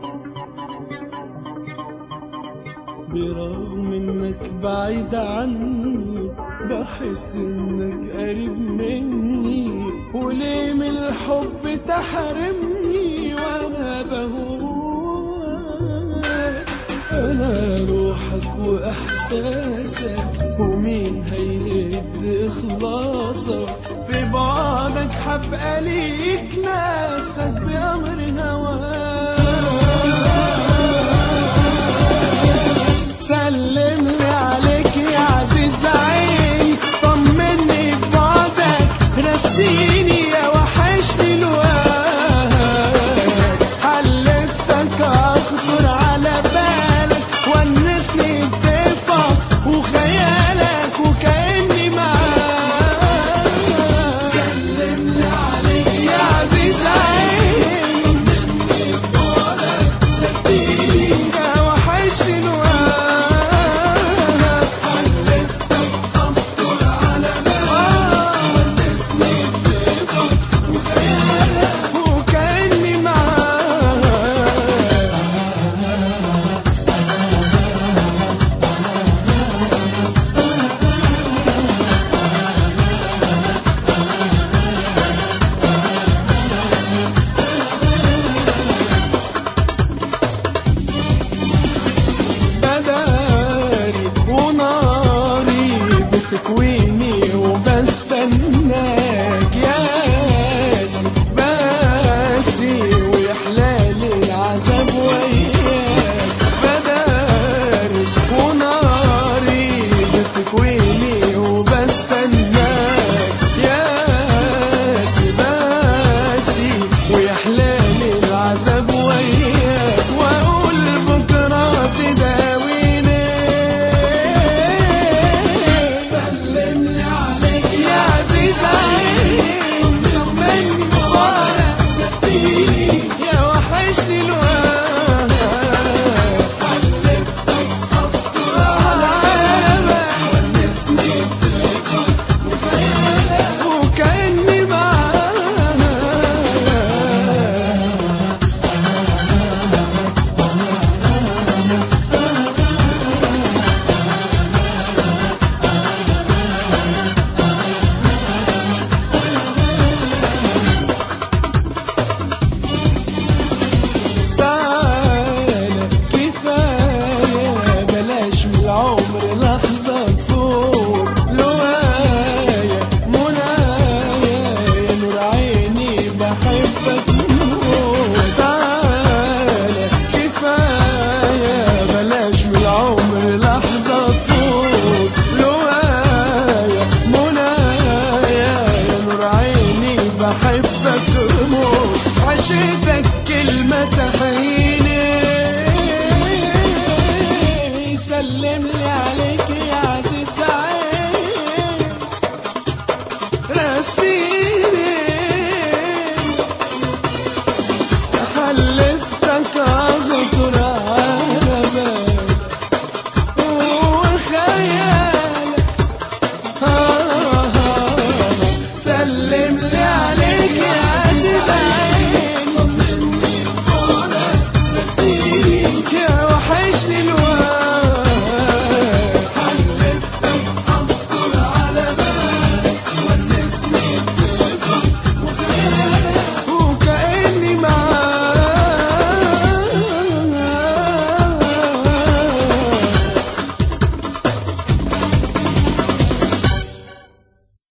برغم انك بعيد عني بحس انك قريب مني وليه من الحب تحرمني وانا بهواك انا روحك واحساسك ومين هيهد اخلاصك ببعدك حبقى ليك ناسك بامر هواك سلم لي عليك يا عزيز عيني طمني ببعدك رسيني يا وحشني الوقت حلفتك اخطر على بالك ونسني بضيفك وخيالك وكاني معاك سلم لي عليك يا عزيز عيني طمني ببعدك رسيني يا وحشني الوقت وكأني معاك بداري وناري بتكويني وبستناك يا قاسي باسي ويحلالي العذاب وياك بداري وناري بتكويني وبستناك يا قاسي باسي ويحلالي العذاب وياك واقول بكره تداويني سلم لي عليك يا عزيز عيني طمني مبارك يا وحشني الوقت